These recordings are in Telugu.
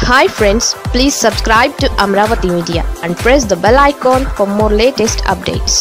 hi friends please subscribe to Amaravati media and press the bell icon for more latest updates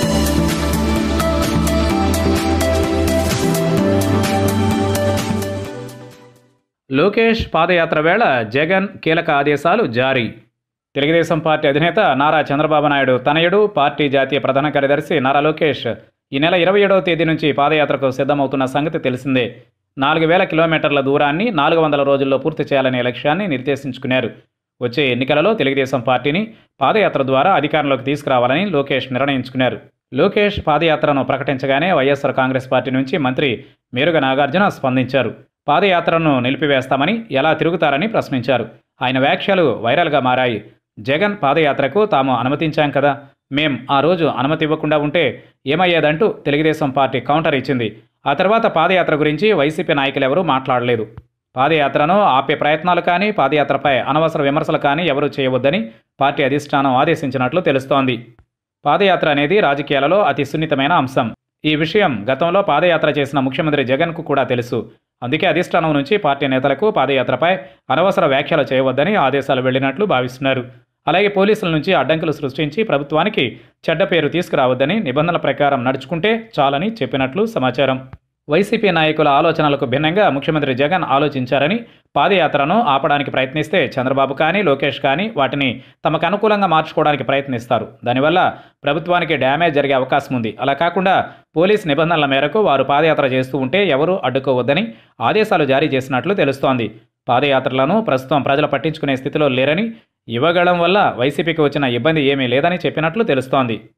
Lokesh padayatra వేళ జగన్ కీలక ఆదేశాలు జారీ తెలుగుదేశం పార్టీ అధినేత నారా చంద్రబాబు నాయుడు తనయుడు పార్టీ జాతీయ ప్రధాన కార్యదర్శి నారా లోకేష్ ఈ నెల ఇరవై ఏడవ తేదీ నుంచి పాదయాత్రకు సిద్ధమవుతున్న సంగతి తెలిసిందే నాలుగు వేల కిలోమీటర్ల దూరాన్ని నాలుగు వందల రోజుల్లో పూర్తి చేయాలనే లక్ష్యాన్ని నిర్దేశించుకున్నారు వచ్చే ఎన్నికలలో తెలుగుదేశం పార్టీని పాదయాత్ర ద్వారా అధికారంలోకి తీసుకురావాలని లోకేష్ నిర్ణయించుకున్నారు లోకేష్ పాదయాత్రను ప్రకటించగానే వైఎస్ఆర్ కాంగ్రెస్ పార్టీ నుంచి మంత్రి మేరుగ నాగార్జున స్పందించారు పాదయాత్రను నిలిపివేస్తామని ఎలా తిరుగుతారని ప్రశ్నించారు ఆయన వ్యాఖ్యలు వైరల్గా మారాయి జగన్ పాదయాత్రకు తాము అనుమతించాం కదా మేం ఆ రోజు అనుమతి ఇవ్వకుండా ఉంటే ఏమయ్యేదంటూ తెలుగుదేశం పార్టీ కౌంటర్ ఇచ్చింది ఆ తర్వాత పాదయాత్ర గురించి వైసీపీ నాయకులు ఎవరూ మాట్లాడలేదు పాదయాత్రను ఆపే ప్రయత్నాలు కానీ పాదయాత్రపై అనవసర విమర్శలు కానీ ఎవరూ చేయవద్దని పార్టీ అధిష్టానం ఆదేశించినట్లు తెలుస్తోంది పాదయాత్ర అనేది రాజకీయాలలో అతి సున్నితమైన అంశం ఈ విషయం గతంలో పాదయాత్ర చేసిన ముఖ్యమంత్రి జగన్కు కూడా తెలుసు అందుకే అధిష్టానం నుంచి పార్టీ నేతలకు పాదయాత్రపై అనవసర వ్యాఖ్యలు చేయవద్దని ఆదేశాలు వెళ్లినట్లు భావిస్తున్నారు అలాగే పోలీసుల నుంచి అడ్డంకులు సృష్టించి ప్రభుత్వానికి చెడ్డ పేరు తీసుకురావద్దని నిబంధనల ప్రకారం నడుచుకుంటే చాలని చెప్పినట్లు సమాచారం వైసీపీ నాయకుల ఆలోచనలకు భిన్నంగా ముఖ్యమంత్రి జగన్ ఆలోచించారని పాదయాత్రను ఆపడానికి ప్రయత్నిస్తే చంద్రబాబు కానీ లోకేష్ కానీ వాటిని తమకు అనుకూలంగా మార్చుకోవడానికి ప్రయత్నిస్తారు దానివల్ల ప్రభుత్వానికి డ్యామేజ్ జరిగే అవకాశం ఉంది అలా కాకుండా పోలీస్ నిబంధనల మేరకు వారు పాదయాత్ర చేస్తూ ఉంటే ఎవరూ అడ్డుకోవద్దని ఆదేశాలు జారీ చేసినట్లు తెలుస్తోంది పాదయాత్రలను ప్రస్తుతం ప్రజలు పట్టించుకునే స్థితిలో లేరని ఇవ్వగడం వల్ల వైసీపీకి వచ్చిన ఇబ్బంది ఏమీ లేదని చెప్పినట్లు తెలుస్తోంది